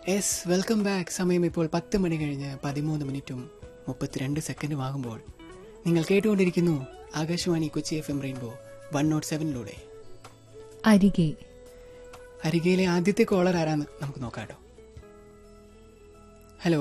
Yes welcome back സമയം ഇപ്പോൾ പത്ത് മണി കഴിഞ്ഞ് പതിമൂന്ന് മിനിറ്റും മുപ്പത്തിരണ്ട് സെക്കൻഡും ആകുമ്പോൾ നിങ്ങൾ കേട്ടുകൊണ്ടിരിക്കുന്നു Akashvani Kochi F M rainbow one not സെവനിലൂടെ അരികെ അരികയിലെ ആദ്യത്തെ കോളർ ആരാന്ന് നമുക്ക് നോക്കാട്ടോ ഹലോ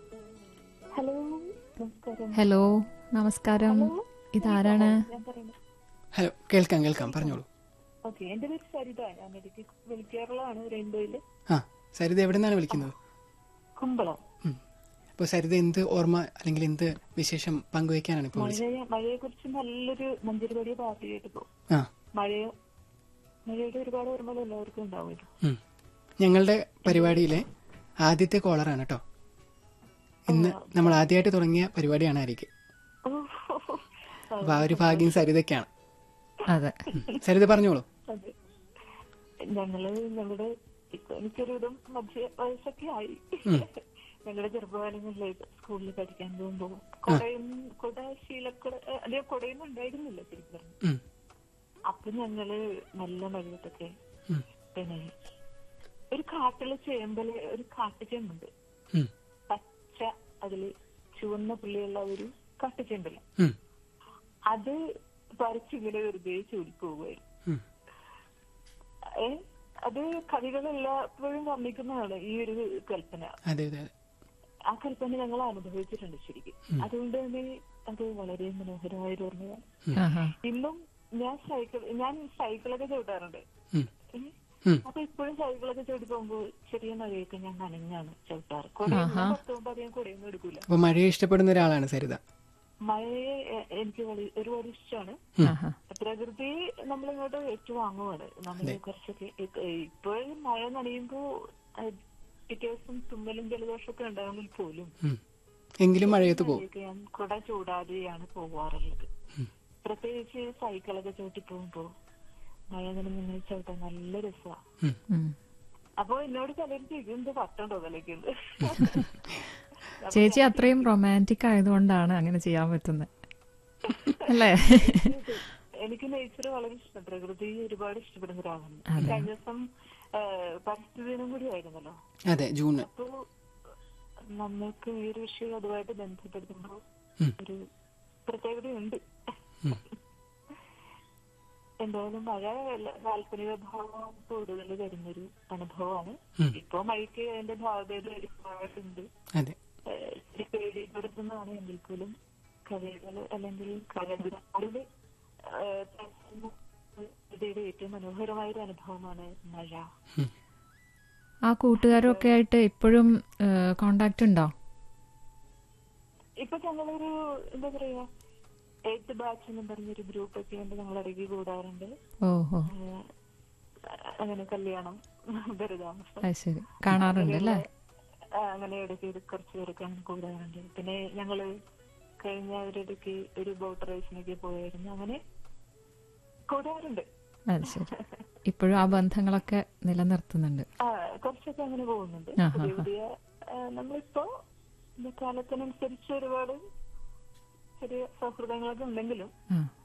ഹലോ നമസ്കാരം ഹലോ നമസ്കാരം ഇതാരാണ് ഞാൻ പറയുന്നത് ഹലോ കേൾക്കാം കേൾക്കാം പറഞ്ഞോളൂ ഓക്കെ എന്റെ പേര് സരിത ഞാൻ ഇടുക്കി വിളിക്കാറുള്ളതാണ് റെയിൻബോയില് ആ സരിത എവിടെ നിന്നാണ് വിളിക്കുന്നത് കുമ്പളം അപ്പോൾ സരിത എന്ത് ഓർമ്മ അല്ലെങ്കിൽ എന്ത് വിശേഷം പങ്കുവയ്ക്കാനാണ് ഇപ്പോൾ വിളിച്ചത് മഴയെ മഴയെ കുറിച്ച് നല്ലൊരു മഞ്ചരിപടിയെ പാർട്ടി കേട്ടപ്പോ ആ മഴയോ മഴയുടെ ഒരുപാട് ഓർമ്മകൾ എല്ലാവർക്കും ഉണ്ടാവുമല്ലോ ഉം. ഞങ്ങളുടെ പരിപാടിയിലെ ആദ്യത്തെ കോളറാണ് കേട്ടോ ഇന്ന് നമ്മൾ ആദ്യമായിട്ട് തുടങ്ങിയ പരിപാടിയാണ് അരികെ അപ്പൊ ആ ഒരു ഭാഗ്യം സരിതയ്ക്കാണ് അതെ സരിത പറഞ്ഞോളൂ അതെ ഞങ്ങള് ഞങ്ങളുടെ ഇപ്പൊ എനിക്കൊരുവിധം മധ്യ വയസ്സൊക്കെ ആയി ഞങ്ങളുടെ ചെറുപ്പകാലങ്ങളിലേക്ക് സ്കൂളിൽ പഠിക്കാൻ പോകുമ്പോ കൊടയും കൊട ശീലക്കൊട അല്ലെ കൊടയൊന്നും ഉണ്ടായിരുന്നില്ല ശരിക്കും പറഞ്ഞാൽ. ഉം. അപ്പൊ ഞങ്ങള് നല്ല മഴയത്തൊക്കെ ഉം. പിന്നെ ഒരു കാട്ടിലെ ചേമ്പല് ഒരു കാട്ടുചേമ്പുണ്ട് ഉം. പച്ച അതില് ചുവന്ന പുള്ളിയുള്ള ഒരു കാട്ടുചേമ്പല ഉം. അത് പറിച്ചിങ്ങനെ വെറുതെ ചൂടി പോവുകയായിരുന്നു ഉം. ഏ അത് കവികളെല്ലാപ്പോഴും വർണ്ണിക്കുന്നതാണ് ഈ ഒരു കൽപ്പന അതെ അതെ അതെ ആ കൽപ്പന ഞങ്ങൾ അനുഭവിച്ചിട്ടുണ്ട് ശരിക്കും അതുകൊണ്ട് തന്നെ അത് വളരെ മനോഹരമായ ഒരു ഓർമ്മയാണ് ആഹാ. ഇന്നും ഞാൻ സൈക്കിൾ ഞാൻ സൈക്കിളൊക്കെ ചവിട്ടാറുണ്ട് ഉം. ഏ? ഉം. അപ്പൊ ഇപ്പോഴും സൈക്കിളൊക്കെ ചവിട്ടി പോകുമ്പോ ചെറിയ മഴയൊക്കെ ഞാൻ നനഞ്ഞാണ് ചവിട്ടാറ് കൊടയൊന്നും പുറത്തു പോകുമ്പോ അധികം കൊടയൊന്നും എടുക്കൂല അപ്പൊ മഴയെ ഇഷ്ടപ്പെടുന്ന ഒരാളാണ് സരിത മഴയെ എ- എനിക്ക് വള- ഒരുപാട് ഇഷ്ടമാണ് ആഹാ. പ്രകൃതി നമ്മളിങ്ങോട്ട് ഏറ്റുവാങ്ങുവാണ് നമ്മൾ കുറച്ചൊക്കെ ഇ- ഇപ്പോഴും മഴ നനയുമ്പോ അഹ് പിറ്റേ ദിവസം തുമ്മലും ജലദോഷമൊക്കെ ഉണ്ടാകുമ്പോൾ പോലും ഉം. എങ്കിലും മഴയത്ത് പോകും മഴയൊക്കെ ഞാൻ കുട ചൂടാതെയാണ് പോവാറുള്ളത് പ്രത്യേകിച്ച് സൈക്കിളൊക്കെ ചവിട്ടി പോകുമ്പോ മഴ നനഞ്ഞിങ്ങനെ ചവിട്ടാൻ നല്ല രസമാണ് ഉം. ഉം. അപ്പൊ എന്നോട് ചിലർ ചോദിക്കും എന്ത് പറ്റുണ്ടോ തലയ്ക്കുണ്ട് ചേച്ചി അത്രയും റൊമാൻറ്റിക് ആയതുകൊണ്ടാണ് അങ്ങനെ ചെയ്യാൻ പറ്റുന്നത് അല്ലേ എനിക്ക് നേച്ചർ വളരെ ഇഷ്ടം പ്രകൃതി ഒരുപാട് ഇഷ്ടപ്പെടുന്ന ഒരാളാണ് കഴിഞ്ഞ ദിവസം ആ, പരിസ്ഥിതി ദിനം കൂടി ആയിരുന്നല്ലോ അതെ ജൂണ് അപ്പോ നമ്മൾക്ക് ഈ ഒരു വിഷയം അതുമായിട്ട് ബന്ധപ്പെടുത്തുമ്പോൾ ഉം. ഒരു പ്രത്യേകതയുണ്ട് എന്തായാലും മഴ വല്ല- കാൽപ്പനിക ഭാവം കൂടുതൽ വരുന്നൊരു അനുഭവമാണ് ഉം. ഇപ്പൊ മഴയ്ക്ക് അതിന്റെ ഭാവതയുടെ ഒരുപാടുണ്ട് അതെ ഏഹ് ഇത്തിരി പേടിപ്പെടുത്തുന്നതാണ് എങ്കിൽ പോലും കഥകൾ അല്ലെങ്കിൽ കലകളില് കഥയുടെ ഏറ്റവും മനോഹരമായ ഒരു അനുഭവമാണ് മഴ ആ കൂട്ടുകാരൊക്കെ ആയിട്ട് ഇപ്പോഴും കോണ്ടാക്ട് ഉണ്ടോ ഇപ്പൊ ഞങ്ങളൊരു എന്താ പറയാ എയ്ത്ത് ബാച്ച് എന്നും പറഞ്ഞൊരു ഗ്രൂപ്പ് ഒക്കെ ഉണ്ട് ഞങ്ങൾ ഇടയ്ക്ക് കൂടാറുണ്ട് ഓഹോ ഏഹ് അങ്ങനെ കല്യാണം ബലിതാമസം അത് ശരി കാണാറുണ്ട് അല്ലേ ആ, അങ്ങനെ ഇടയ്ക്ക് ഇത് കുറച്ച് പേരൊക്കെ അങ്ങനെ കൂടാറുണ്ട് പിന്നെ ഞങ്ങള് കഴിഞ്ഞ ഒരിടയ്ക്ക് ഒരു ബോട്ട് റേസിനൊക്കെ പോയായിരുന്നു അങ്ങനെ കൂടാറുണ്ട് അത് ശരി ഇപ്പോഴും ആ ബന്ധങ്ങളൊക്കെ നിലനിർത്തുന്നുണ്ട് ആ കുറച്ചൊക്കെ അങ്ങനെ പോകുന്നുണ്ട് ആഹാ. പുതിയ പുതിയ ആ, നമ്മളിപ്പോ ഇന്ന് കാലത്തിനനുസരിച്ച് ഒരുപാട് ചെറിയ സൗഹൃദങ്ങളൊക്കെ ഉണ്ടെങ്കിലും ആ